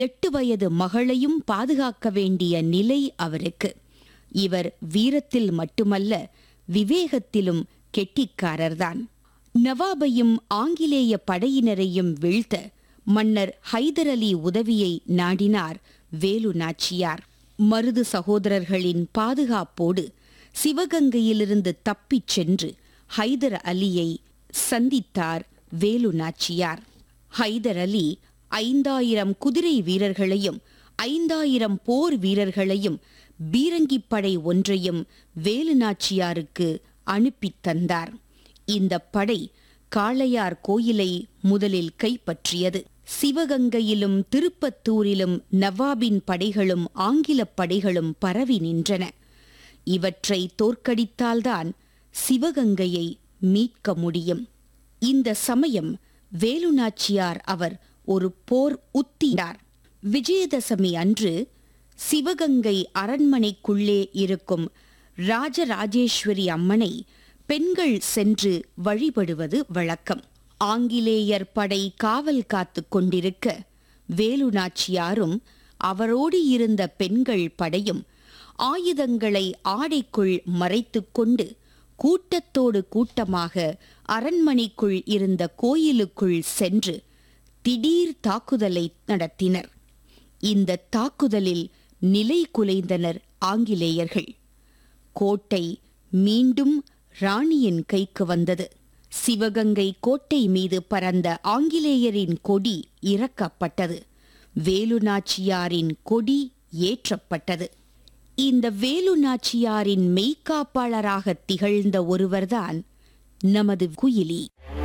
எட்டு வயது மகளையும் பாதுகாக்க வேண்டிய நிலை அவருக்கு இவர் வீரத்தில் மட்டுமல்ல விவேகத்திலும் கெட்டிக்காரர்தான் நவாபையும் ஆங்கிலேய படையினரையும் வீழ்த்த மன்னர் ஹைதர் அலி உதவியை நாடினார் வேலு நாச்சியார் மருது சகோதரர்களின் பாதுகாப்போடு சிவகங்கையிலிருந்து தப்பிச் சென்று ஹைதர் அலியை சந்தித்தார் வேலு நாச்சியார் ஹைதர் அலி ஐந்தாயிரம் குதிரை வீரர்களையும் ஐந்தாயிரம் போர் வீரர்களையும் பீரங்கிப்படை ஒன்றையும் வேலு நாச்சியாருக்கு அனுப்பித் தந்தார் இந்த படை காளையார் கோயிலை முதலில் கைப்பற்றியது சிவகங்கையிலும் திருப்பத்தூரிலும் நவாபின் படைகளும் ஆங்கிலப் படைகளும் பரவி நின்றன இவற்றை தோற்கடித்தால்தான் சிவகங்கையை மீட்க முடியும் இந்த சமயம் வேலுநாச்சியார் அவர் ஒரு போர் உத்தினார் விஜயதசமி அன்று சிவகங்கை அரண்மனைக்குள்ளே இருக்கும் ராஜராஜேஸ்வரி அம்மனை பெண்கள் சென்று வழிபடுவது வழக்கம் ஆங்கிலேயர் படை காவல் காத்துக் கொண்டிருக்க வேலுநாச்சியாரும் அவரோடு இருந்த பெண்கள் படையும் ஆயுதங்களை ஆடைக்குள் மறைத்துக் கொண்டு கூட்டத்தோடு கூட்டமாக அரண்மனைக்குள் இருந்த கோயிலுக்குள் சென்று திடீர் தாக்குதலை நடத்தினர் இந்த தாக்குதலில் நிலை குலைந்தனர் ஆங்கிலேயர்கள் கோட்டை மீண்டும் ராணியின் கைக்கு வந்தது சிவகங்கை கோட்டை மீது பறந்த ஆங்கிலேயரின் கொடி இறக்கப்பட்டது வேலு நாச்சியாரின் கொடி ஏற்றப்பட்டது இந்த வேலு நாச்சியாரின் மெய்க்காப்பாளராக திகழ்ந்த ஒருவர்தான் நமது குயிலி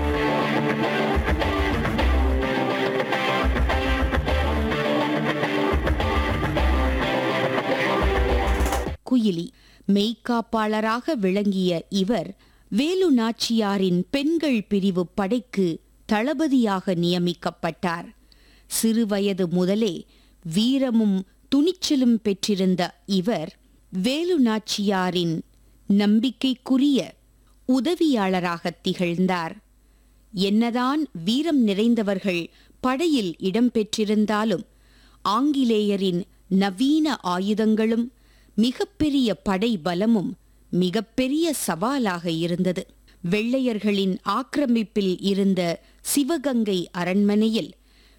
குயிலி மெய்க்காப்பாளராக விளங்கிய இவர் வேலு நாச்சியாரின் பெண்கள் பிரிவு படைக்கு தளபதியாக நியமிக்கப்பட்டார் சிறுவயது முதலே வீரமும் துணிச்சலும் பெற்றிருந்த இவர் வேலு நாச்சியாரின் நம்பிக்கைக்குரிய உதவியாளராக திகழ்ந்தார் என்னதான் வீரம் நிறைந்தவர்கள் படையில் இடம்பெற்றிருந்தாலும் ஆங்கிலேயரின் நவீன ஆயுதங்களும் மிகப்பெரிய படை பலமும் மிகப்பெரிய சவாலாக இருந்தது வெள்ளையர்களின் ஆக்கிரமிப்பில் இருந்த சிவகங்கை அரண்மனையில்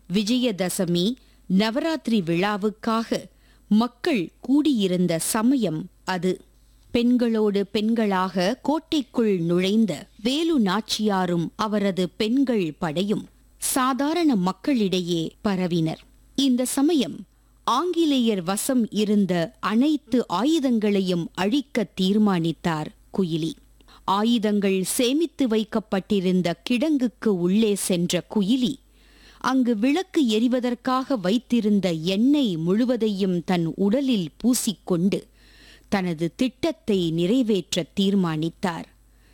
விஜயதசமி நவராத்திரி விழாவுக்காக மக்கள் கூடியிருந்த சமயம் அது பெண்களோடு பெண்களாக கோட்டைக்குள் நுழைந்த வேலு நாச்சியாரும் அவரது பெண்கள் படையும் சாதாரண மக்களிடையே பரவினர் இந்த சமயம் ஆங்கிலேயர் வசம் இருந்த அனைத்து ஆயுதங்களையும் அழிக்க தீர்மானித்தார் குயிலி ஆயுதங்கள் சேமித்து வைக்கப்பட்டிருந்த கிடங்குக்கு உள்ளே சென்ற குயிலி அங்கு விளக்கு எரிவதற்காக வைத்திருந்த எண்ணெய் முழுவதையும் தன் உடலில் பூசிக்கொண்டு தனது திட்டத்தை நிறைவேற்ற தீர்மானித்தார்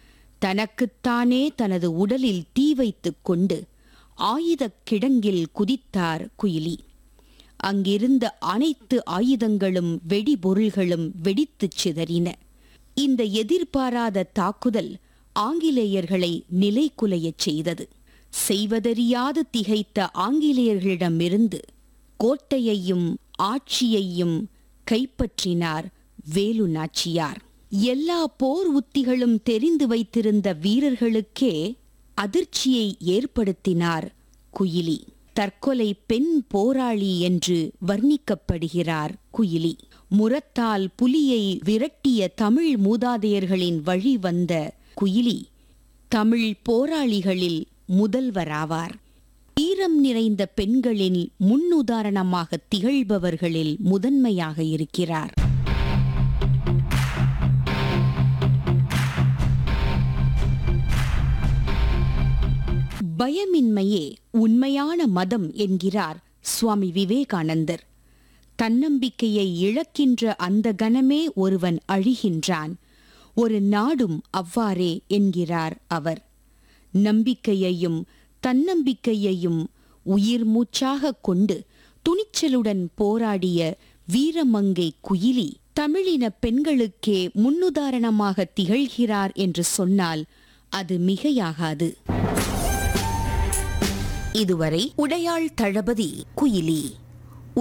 தனக்குத்தானே தனது உடலில் தீ வைத்துக் கொண்டு ஆயுதக் கிடங்கில் குதித்தார் குயிலி அங்கிருந்த அனைத்து ஆயுதங்களும் வெடிபொருள்களும் வெடித்துச் சிதறின இந்த எதிர்பாராத தாக்குதல் ஆங்கிலேயர்களை நிலைகுலையச் செய்தது செய்வதறியாது திகைத்த ஆங்கிலேயர்களிடமிருந்து கோட்டையையும் ஆட்சியையும் கைப்பற்றினார் வேலு நாச்சியார் எல்லா போர் உத்திகளும் தெரிந்து வைத்திருந்த வீரர்களுக்கே அதிர்ச்சியை ஏற்படுத்தினார் குயிலி தற்கொலை பெண் போராளி என்று வர்ணிக்கப்படுகிறார் குயிலி முரத்தால் புலியை விரட்டிய தமிழ் மூதாதையர்களின் வழி வந்த குயிலி தமிழ் போராளிகளில் முதல்வராவார் வீரம் நிறைந்த பெண்களின் முன்னுதாரணமாக திகழ்பவர்களில் முதன்மையாக இருக்கிறார் பயமின்மையே உண்மையான மதம் என்கிறார் சுவாமி விவேகானந்தர் தன்னம்பிக்கையை இழக்கின்ற அந்த கணமே ஒருவன் அழிகின்றான் ஒரு நாடும் அவ்வாறே என்கிறார் அவர் நம்பிக்கையையும் தன்னம்பிக்கையையும் உயிர் மூச்சாக கொண்டு துணிச்சலுடன் போராடிய வீரமங்கை குயிலி தமிழின பெண்களுக்கே முன்னுதாரணமாக திகழ்கிறார் என்று சொன்னால் அது மிகையாகாது இதுவரை உடையாள் தளபதி குயிலி